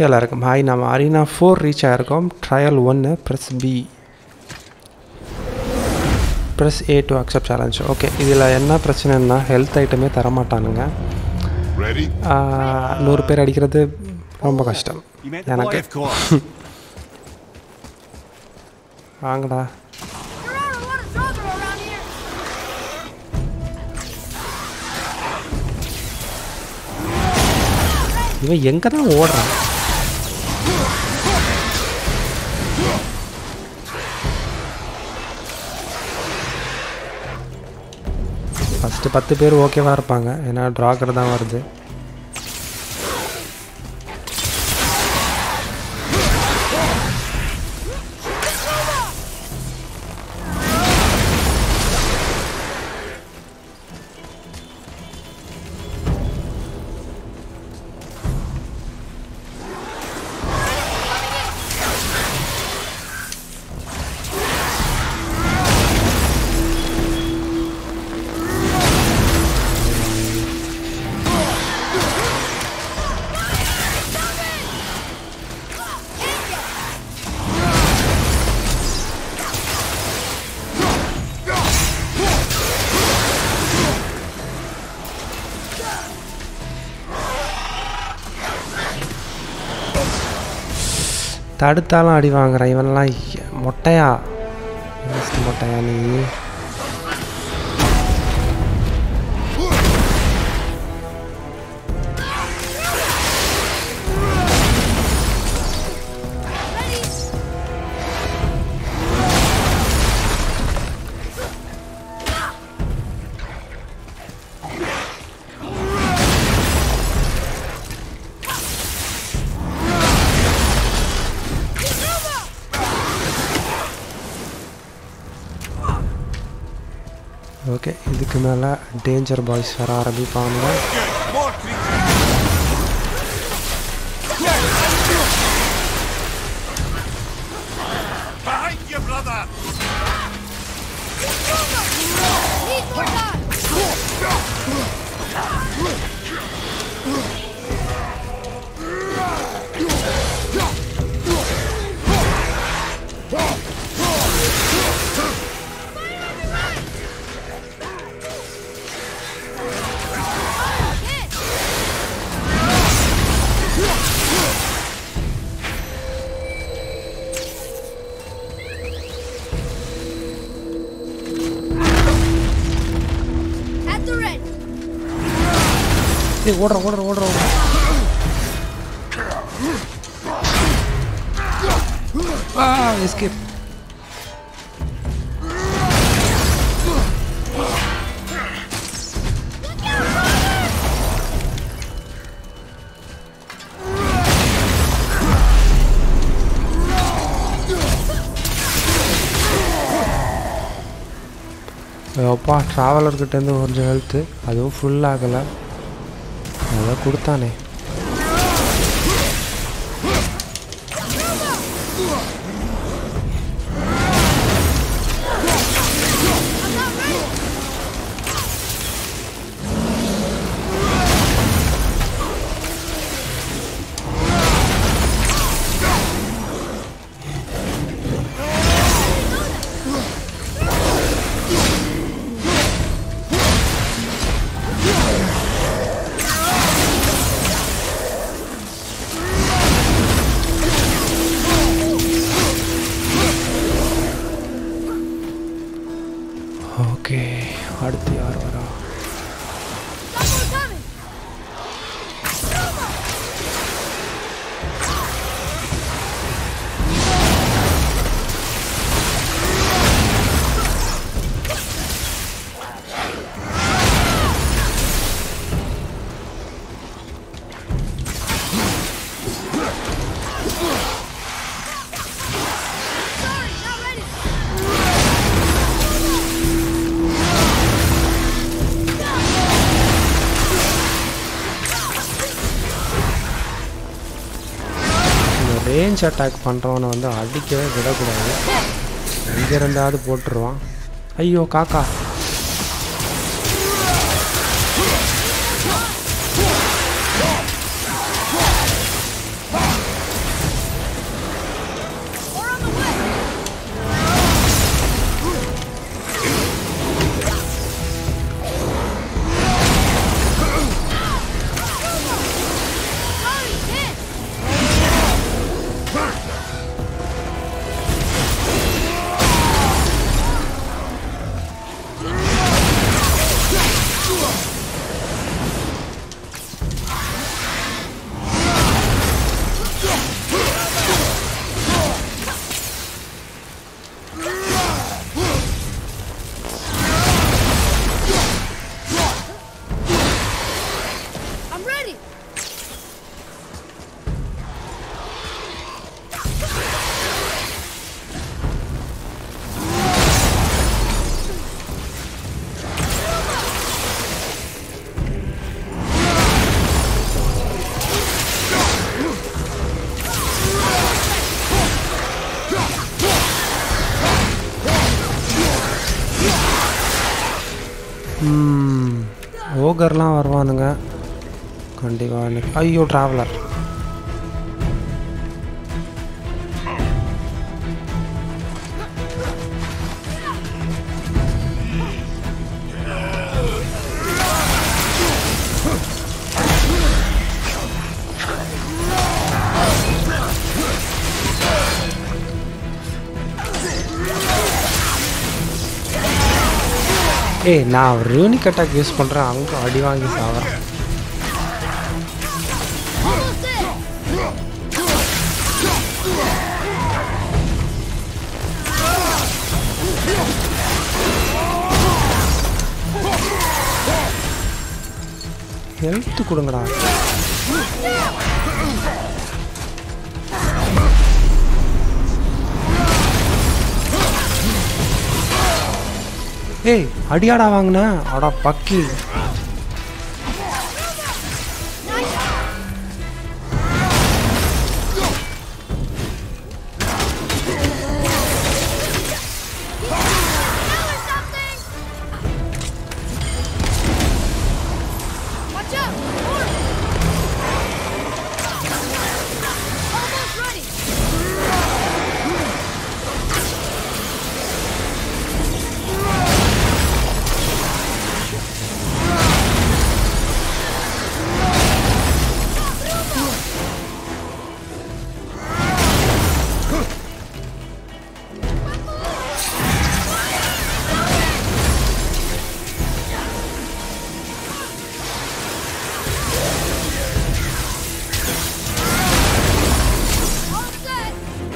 எல்லாருக்கும் ஹாய் நம்ம arena four reach ஆகிருக்கோம் ட்ரையல் ஒன்று press B press A to accept challenge okay இதில் என்ன பிரச்சனைன்னா ஹெல்த் ஐட்டமே தரமாட்டானுங்க Ready? ஆஹ், நூறு பேர் அடிக்கிறது ரொம்ப கஷ்டம் You met the எனக்கு boy, of course. வாங்கடா There are a lot of trouble around here. இவன் எங்கே தான் ஓடுறான் ஃபஸ்ட்டு பத்து பேர் ஓகேவாக இருப்பாங்க ஏன்னா ட்ராக்கர் தான் வருது தடுத்தாலும் அடி வாங்குறான் இவன்லாம் ஐய, மொட்டையா Waste மொட்டையா நீ ஓகே இதுக்கு மேலே டேஞ்சர் பாய்ஸ் வர ஆரம்பிப்பாங்க Good. More creatures. Behind you, brother. Need more time. At the ready. ஏய் ஓடுற ஓடுற ஓடுற ஓடுற ஆ எஸ்கேப் அப்பா ட்ராவலர்கிட்டேருந்து கொஞ்சம் ஹெல்த்து அதுவும் ஃபுல் ஆகலை அதை கொடுத்தானே ஓகே அடுத்து யார் வரா Someone coming. Sorry, not ready. இந்த ரேஞ்ச் அட்டாக் பண்ணுறவனை வந்து அடிக்கவே விடக்கூடாது எங்கே இருந்தாவது போட்டுருவான் ஐயோ காக்கா ஓகர்லாம் வருவானுங்க கண்டிப்பாக இன்னைக்கு ஐயோ ட்ராவலர் ஏய் நான் ரூனிக் அட்டாக் யூஸ் பண்ணுறேன் அவங்க அடி வாங்கி சாவறேன் Almost there. ஹெல்த் கொடுங்கடா ஏய் அடியாடா வாங்கின அடா பக்கி Now or something. Watch out. More. Almost ready. All set.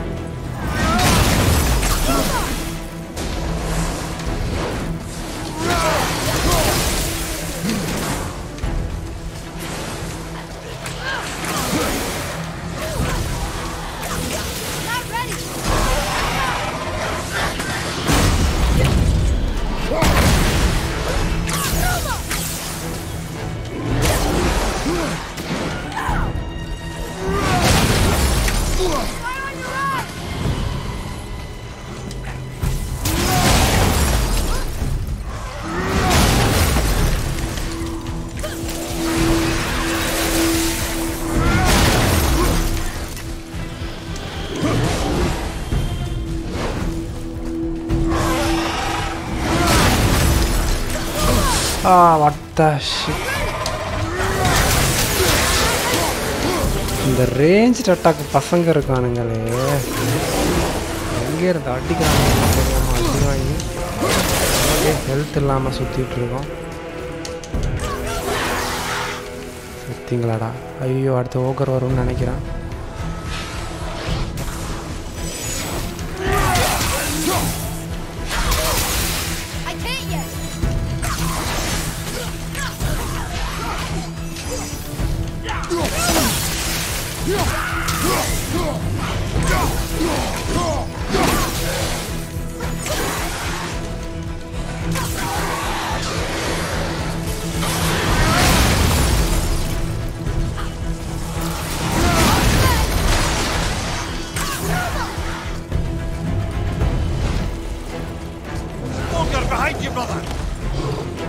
Not ready. Fire on your right. ஆ வட்ட இந்த ரேஞ்ச் அட்டாக் பசங்க இருக்கானுங்களே எங்கே இருந்து அடிக்கிறாங்க தெரியாம அடி வாங்கி ஹெல்த் இல்லாமல் சுற்றிட்டு இருக்கோம் சுத்திங்களாடா ஐயோ அடுத்த ஓக்கர் வரும்னு நினைக்கிறேன் I can't yet. Ogre behind you, brother!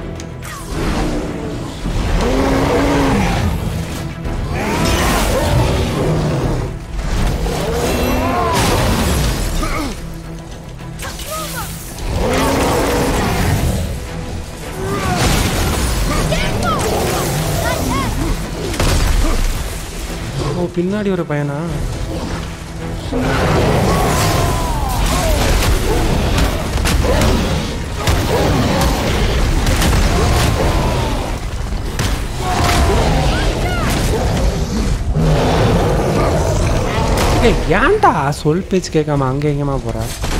ஓ பின்னாடி ஒரு பையனா ஏய் ஏன்டா சொல் பேச்சு கேட்காம அங்கே எங்கேமா போற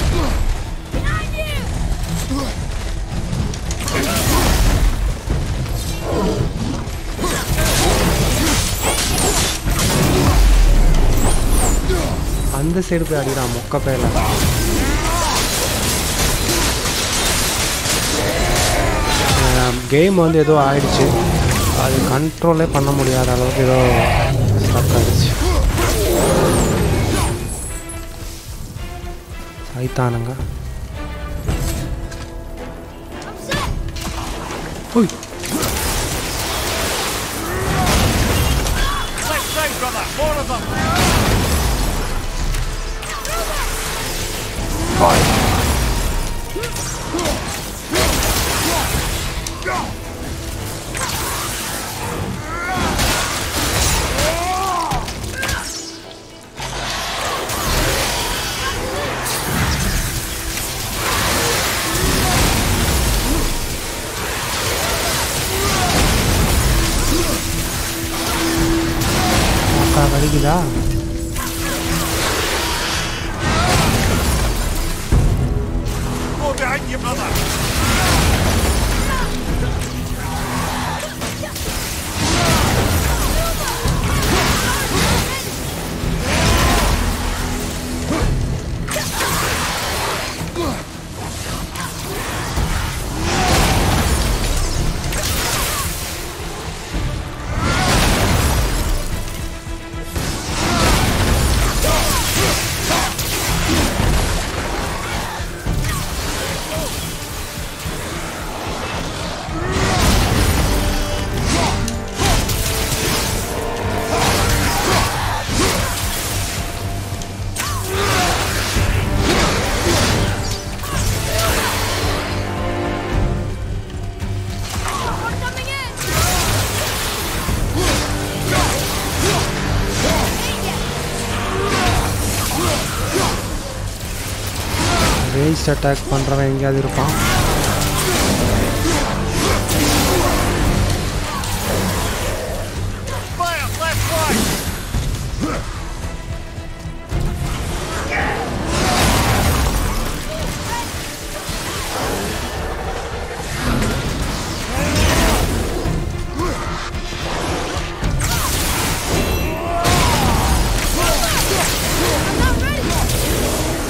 அந்த சைடு போய் அடிக்கிறான் மொக்க பேல கேம் வந்து ஏதோ ஆயிடுச்சு அது கண்ட்ரோலே பண்ண முடியாத அளவுக்கு ஏதோ ஸ்டக் ஆயிடுச்சு சைத்தானுங்க I'm set. ஓய் brother! More of them! அக்கா வலிக்குதா More behind you, brother! We're coming in! Range attack பண்ணுறவன் எங்கேயாவது இருப்பான் Fire! Left one! I'm not ready!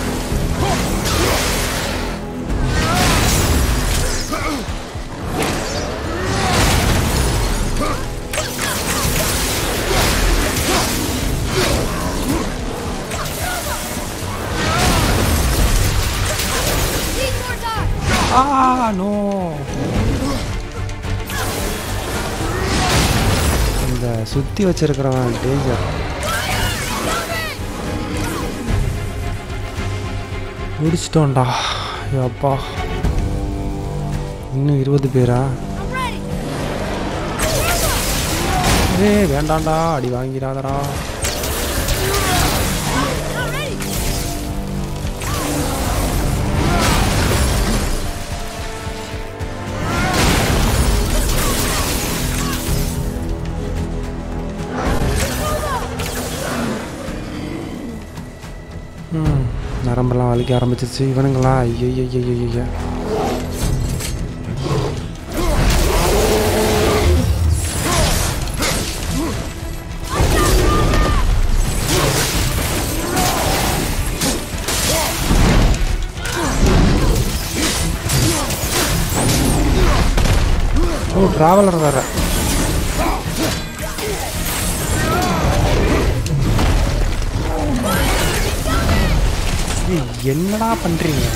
Need more time! Ah no இந்த சுற்றி வச்சிருக்கிறவன் டேஞ்சர் முடிச்சிட்டோம்டா அப்பா இன்னும் இருபது பேரா I'm ready! ஏய் வேண்டாம்டா அடி வாங்கிடாதடா Not ready! ம் நரம்பெல்லாம் வலிக்க ஆரம்பிச்சிருச்சு இவனுங்களா ஐயோ ஐயோ ஐயோ ஓ ட்ராவலர் வேற ஏய், என்னடா பண்றீங்க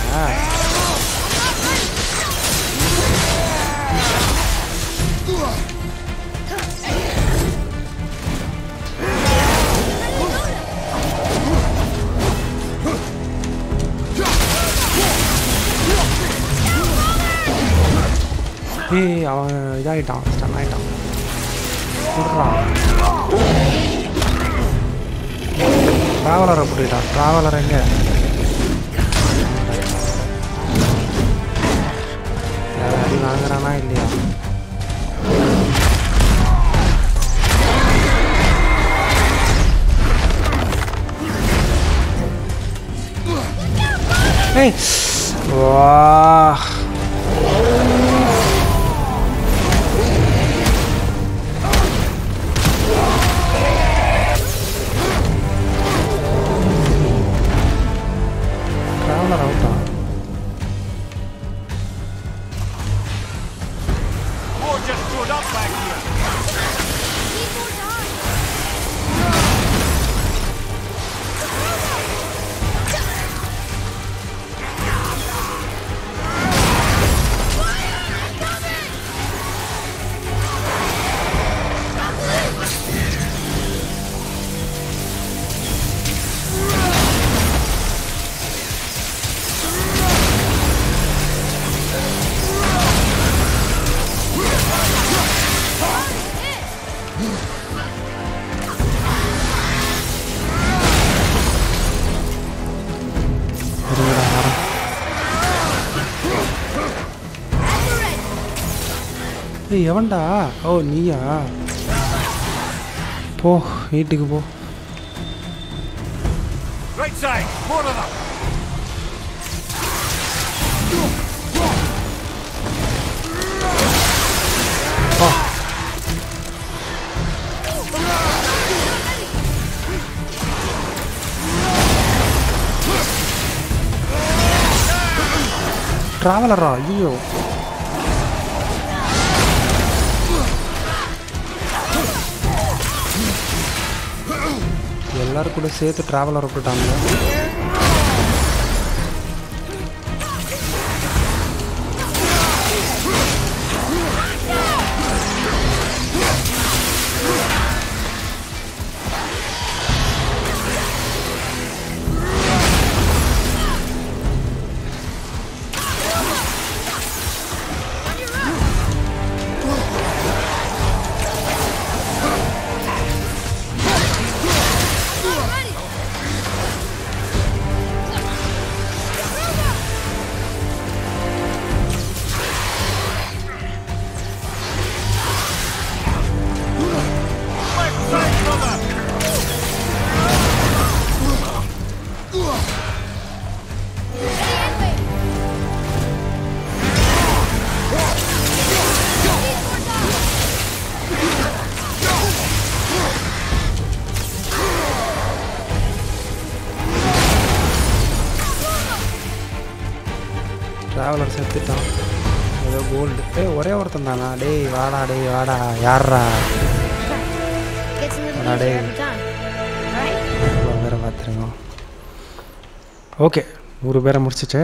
ஏய் அவன் இதாகிட்டான் ஸ்டன் ஆகிட்டான் சொல்கிறான் ட்ராவலரை போட்டுக்கிட்டான் ட்ராவலர் எங்க வேற அடி வாங்குறானா இல்லையா ஏய் வா ட்ராவலர் அவுட்டா More just stood up back here! Need more time! ஏய் எவன்டா ஓ நீயா போ வீட்டுக்கு போ Right side. More of them. ட்ராவலரா ஐயோ எல்லாரும் கூட சேர்த்து ட்ராவலர் விட்டுட்டாங்க Ready. Left side, brother. Ready and wait. Need more dodge. Traveller செத்துட்டான் ஏதோ கோல்டு ஏய் ஒரே ஒருத்தன் தானா டேய் வாடா டேய் வாடா யார்ரா Gets a little Ready. easier every time. Right? இவ்வளோ பேரை பார்த்துருங்க ஓகே நூறு பேரை முடிச்சிட்டு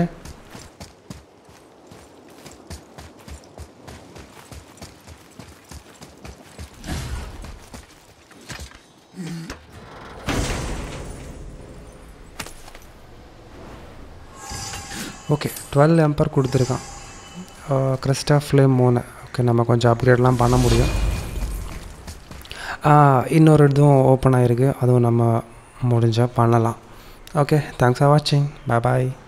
ஓகே டுவெல் எம்பர் கொடுத்துருக்கான் கிறிஸ்டா ஃப்ளேம் மூணு ஓகே நம்ம கொஞ்சம் அப்கிரேட்லாம் பண்ண முடியும் ஆ, இன்னொரு இதுவும் ஓப்பன் ஆகிருக்கு அதுவும் நம்ம முடிஞ்சால் பண்ணலாம் ஓகே தேங்க்ஸ் ஃபார் வாட்சிங் பாய் பாய்